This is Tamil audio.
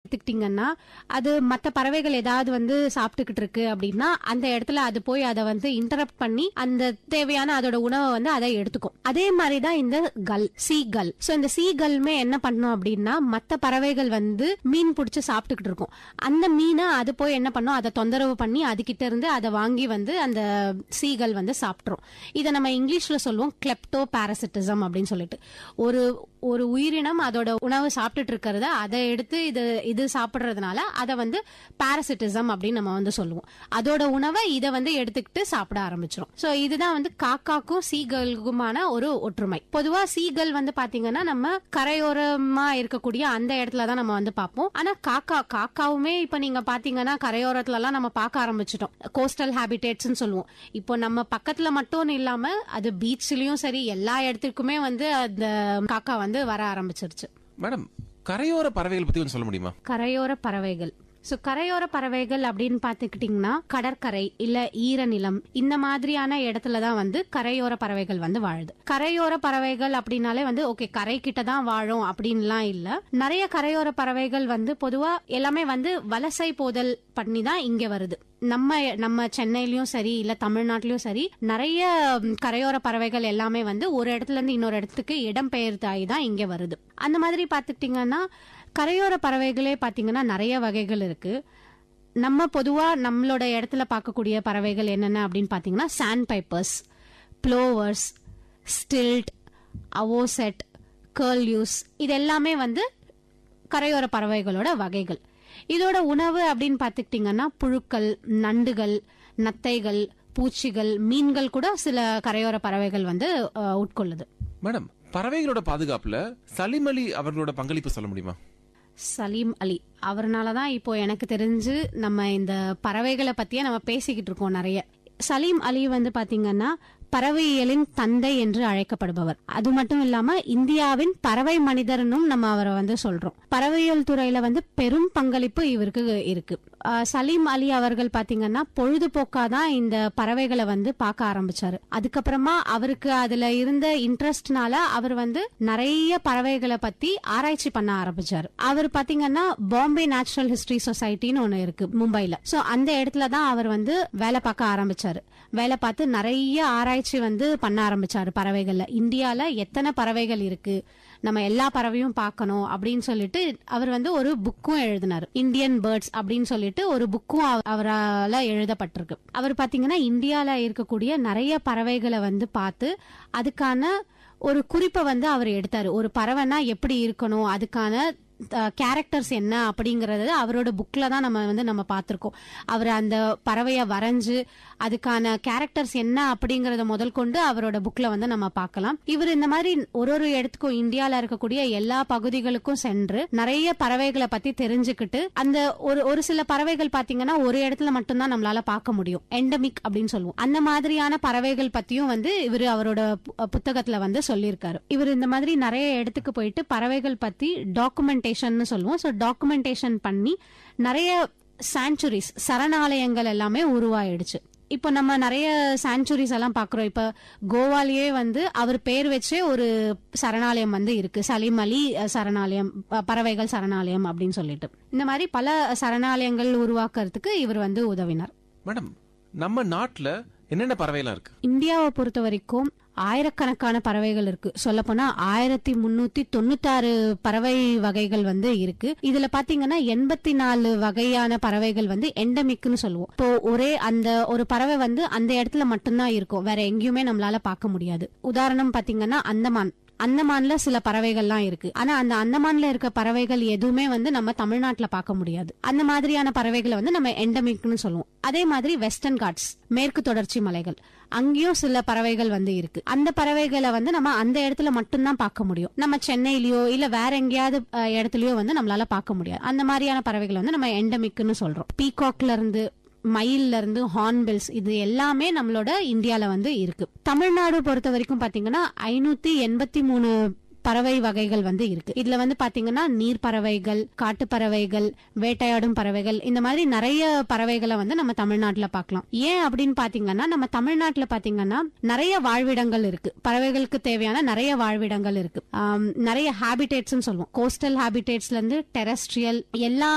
எடுத்துக்கிட்டீங்கன்னா அது மத்த பறவைகள் ஏதாவது வந்து சாப்பிட்டுக்கிட்டு இருக்கு அப்படின்னா அந்த இடத்துல அது போய் அதை வந்து இன்டரப்ட் பண்ணி அந்த தேவையான அதோட உணவை வந்து அதை எடுத்துக்கும் அதே மாதிரிதான் இந்த கல் சீ கல் சோ இந்த சீ கல்மே என்ன பண்ணும் அப்படின்னா மத்த பறவைகள் வந்து மீன் பிடிச்சு சாப்பிட்டுக்கிட்டு இருக்கும் அந்த மீனை அது போய் என்ன பண்ணும் அதை தொந்தரவு பண்ணி அதுகிட்ட இருந்து அதை வாங்கி வந்து அந்த சீகல் வந்து சாப்பிட்ரும் இதை நம்ம இங்கிலீஷ்ல சொல்லுவோம் கிளெப்டோ பாரசிட்டிசம் அப்படின்னு சொல்லிட்டு ஒரு ஒரு உயிரினம் அதோட உணவு சாப்பிட்டுட்டு இருக்கிறத அதை எடுத்து இது இது சாப்பிடுறதுனால அதை வந்து பாரசிட்டிசம் அப்படின்னு நம்ம வந்து சொல்லுவோம் அதோட உணவை இதை வந்து எடுத்துக்கிட்டு சாப்பிட ஆரம்பிச்சிரும் சோ இதுதான் வந்து காக்காக்கும் சீகலுக்குமான ஒரு ஒற்றுமை பொதுவா சீகல் வந்து பாத்தீங்கன்னா நம்ம கரையோரமா இருக்கக்கூடிய அந்த இடத்துல தான் நம்ம வந்து பார்ப்போம் ஆனா காக்கா காக்காவுமே இப்ப நீங்க பாத்தீங்கன்னா கரையோரத்துல எல்லாம் நம்ம பார்க்க ஆரம்பிச்சிட்டோம் கோஸ்டல் ஹேபிடேட்ஸ் சொல்லுவோம் இப்போ நம்ம பக்கத்துல மட்டும் இல்லாம அது பீச்லயும் சரி எல்லா இடத்துக்குமே வந்து அந்த காக்கா வந்து வர ஆரம்பிச்சிருச்சு மேடம் கரையோர பறவைகள் பத்தி கொஞ்சம் சொல்ல முடியுமா கரையோர பறவைகள் சோ கரையோர பறவைகள் அப்படின்னு பாத்துக்கிட்டீங்கன்னா கடற்கரை இல்ல ஈரநிலம் இந்த மாதிரியான இடத்துல தான் வந்து கரையோர பறவைகள் வந்து வாழுது கரையோர பறவைகள் அப்படின்னாலே வந்து ஓகே கரை கிட்ட தான் வாழும் அப்படின்லாம் இல்ல நிறைய கரையோர பறவைகள் வந்து பொதுவா எல்லாமே வந்து வலசை போதல் பண்ணி தான் இங்க வருது நம்ம நம்ம சென்னையிலயும் சரி இல்ல தமிழ்நாட்டிலயும் சரி நிறைய ம், கரையோர பறவைகள் எல்லாமே வந்து ஒரு இடத்துல இருந்து இன்னொரு இடத்துக்கு இடம்பெயர்ந்தாகி தான் இங்க வருது அந்த மாதிரி பாத்துக்கிட்டீங்கன்னா கரையோர பறவைகளே பாத்தீங்கன்னா நிறைய வகைகள் இருக்கு நம்ம பொதுவா நம்மளோட இடத்துல பார்க்கக்கூடிய பறவைகள் என்னென்ன அப்படின்னு பாத்தீங்கன்னா sandpipers plovers stilt avocet curlews இது எல்லாமே வந்து கரையோர பறவைகளோட வகைகள் இதோட உணவு அப்படின்னு பாத்துக்கிட்டீங்கன்னா புழுக்கள் நண்டுகள் நத்தைகள் பூச்சிகள் மீன்கள் கூட சில கரையோர பறவைகள் வந்து அஹ், உட்கொள்ளுது மேடம் பறவைகளோட பாதுகாப்புல சலிம் அலி அவர்களோட பங்களிப்பு சொல்ல முடியுமா சலீம் அலி அவர்னால தான் இப்போ எனக்கு தெரிஞ்சு நம்ம இந்த பறவைகளை பத்தியே நம்ம பேசிக்கிட்டு இருக்கோம் நிறைய சலீம் அலி வந்து பாத்தீங்கன்னா பறவையியலின் தந்தை என்று அழைக்கப்படுபவர் அது மட்டும் இல்லாம இந்தியாவின் பறவை மனிதர்னும் நம்ம அவரை வந்து சொல்றோம் பறவையியல் துறையில வந்து பெரும் பங்களிப்பு இவருக்கு இருக்கு ஆஹ் சலீம் அலி அவர்கள் பாத்தீங்கன்னா பொழுதுபோக்காதான் இந்த பறவைகளை வந்து பார்க்க ஆரம்பிச்சாரு அதுக்கப்புறமா அவருக்கு அதுல இருந்த இன்ட்ரெஸ்ட்னால அவர் வந்து நிறைய பறவைகளை பத்தி ஆராய்ச்சி பண்ண ஆரம்பிச்சாரு அவர் பாத்தீங்கன்னா பாம்பே நேச்சுரல் ஹிஸ்டரி சொசைட்டின்னு ஒண்ணு இருக்கு மும்பைல சோ அந்த இடத்துல தான் அவர் வந்து வேலை பார்க்க ஆரம்பிச்சாரு வேலை பார்த்து நிறைய ஆராய்ச்சி வந்து பண்ண ஆரம்பிச்சாரு பறவைகள்ல இந்தியால எத்தனை பறவைகள் இருக்கு நம்ம எல்லா பறவையும் பார்க்கணும் அப்படின்னு சொல்லிட்டு அவர் வந்து ஒரு புக்கும் எழுதினார் இந்தியன் பேர்ட்ஸ் அப்படின்னு சொல்லிட்டு ஒரு புக்கும் அவரால் எழுதப்பட்டிருக்கு அவர் பாத்தீங்கன்னா இந்தியால இருக்கக்கூடிய நிறைய பறவைகளை வந்து பார்த்து அதுக்கான ஒரு குறிப்பை வந்து அவர் எடுத்தாரு ஒரு பறவைனா எப்படி இருக்கணும் அதுக்கான கேரக்டர்ஸ் என்ன அப்படிங்கறது அவரோட புக்ல தான் நம்ம வந்து நம்ம பார்த்திருக்கோம் அவர் அந்த பறவைய வரைஞ்சு அதுக்கான கேரக்டர்ஸ் என்ன அப்படிங்கறத முதல் கொண்டு அவரோட புக்ல வந்து நம்ம பார்க்கலாம் இவர் இந்த மாதிரி ஒரு ஒரு இடத்துக்கும் இந்தியால இருக்கக்கூடிய எல்லா பகுதிகளுக்கும் சென்று நிறைய பறவைகளை பத்தி தெரிஞ்சுக்கிட்டு அந்த ஒரு ஒரு சில பறவைகள் பாத்தீங்கன்னா ஒரு இடத்துல மட்டும்தான் நம்மளால பார்க்க முடியும் எண்டமிக் அப்படின்னு சொல்லுவோம் அந்த மாதிரியான பறவைகள் பத்தியும் வந்து இவர் அவரோட பு- புத்தகத்துல வந்து சொல்லியிருக்காரு இவர் இந்த மாதிரி நிறைய இடத்துக்கு போயிட்டு பறவைகள் பத்தி டாக்குமெண்டேஷன் சொல்லுவோம் ஸோ டாக்குமெண்டேஷன் பண்ணி நிறைய சாங்சுரிஸ் சரணாலயங்கள் எல்லாமே உருவாயிடுச்சு இப்போ நம்ம நிறைய சாங்சுரிஸ் எல்லாம் பாக்குறோம் இப்ப கோவாலேயே வந்து அவர் பேர் வச்சே ஒரு சரணாலயம் வந்து இருக்கு சலீம் அலி அஹ், சரணாலயம் அஹ், பறவைகள் சரணாலயம் அப்படின்னு சொல்லிட்டு இந்த மாதிரி பல சரணாலயங்கள் உருவாக்குறதுக்கு இவர் வந்து உதவினார் மேடம் நம்ம நாட்டுல என்னென்ன பறவைலாம் இருக்கு இந்தியாவை பொறுத்த வரைக்கும் ஆயிரக்கணக்கான பறவைகள் இருக்கு சொல்ல போனா ஆயிரத்தி முன்னூத்தி தொண்ணூத்தாறு பறவை வகைகள் வந்து இருக்கு இதுல பாத்தீங்கன்னா எண்பத்தி நாலு வகையான பறவைகள் வந்து எண்டமிக்னு சொல்லுவோம் இப்போ ஒரே அந்த ஒரு பறவை வந்து அந்த இடத்துல மட்டும்தான் இருக்கும் வேற எங்கேயுமே நம்மளால பார்க்க முடியாது உதாரணம் பாத்தீங்கன்னா அந்தமான் அந்தமான்ல சில பறவைகள்லாம் இருக்கு ஆனா அந்த அந்தமான்ல இருக்க பறவைகள் எதுவுமே வந்து நம்ம தமிழ்நாட்டுல பார்க்க முடியாது அந்த மாதிரியான பறவைகளை வந்து நம்ம எண்டமிக்னு சொல்லுவோம் அதே மாதிரி வெஸ்டர்ன் காட்ஸ் மேற்கு தொடர்ச்சி மலைகள் அங்கேயும் சில பறவைகள் வந்து இருக்கு அந்த பறவைகளை வந்து நம்ம அந்த இடத்துல மட்டும்தான் பார்க்க முடியும் நம்ம சென்னையிலயோ இல்ல வேற எங்கேயாவது அஹ், இடத்துலயோ வந்து நம்மளால பார்க்க முடியாது அந்த மாதிரியான பறவைகளை வந்து நம்ம எண்டமிக்னு சொல்றோம் பீகாக்ல இருந்து மயில்ல இருந்து ஹார்ன்பில்ஸ் இது எல்லாமே நம்மளோட இந்தியால வந்து இருக்கு தமிழ்நாடு பொறுத்த வரைக்கும் பாத்தீங்கன்னா ஐநூத்தி எண்பத்தி மூணு பறவை வகைகள் வந்து இருக்கு இதுல வந்து பாத்தீங்கன்னா நீர் பறவைகள் காட்டு பறவைகள் வேட்டையாடும் பறவைகள் இந்த மாதிரி நிறைய பறவைகளை வந்து நம்ம தமிழ்நாட்டுல பார்க்கலாம் ஏன் அப்படின்னு பாத்தீங்கன்னா நம்ம தமிழ்நாட்டுல பாத்தீங்கன்னா நிறைய வாழ்விடங்கள் இருக்கு பறவைகளுக்கு தேவையான நிறைய வாழ்விடங்கள் இருக்கு ஆம், நிறைய ஹாபிடேட்ஸ் சொல்லுவோம் கோஸ்டல் ஹாபிடேட்ஸ்ல இருந்து டெரஸ்ட்ரியல் எல்லா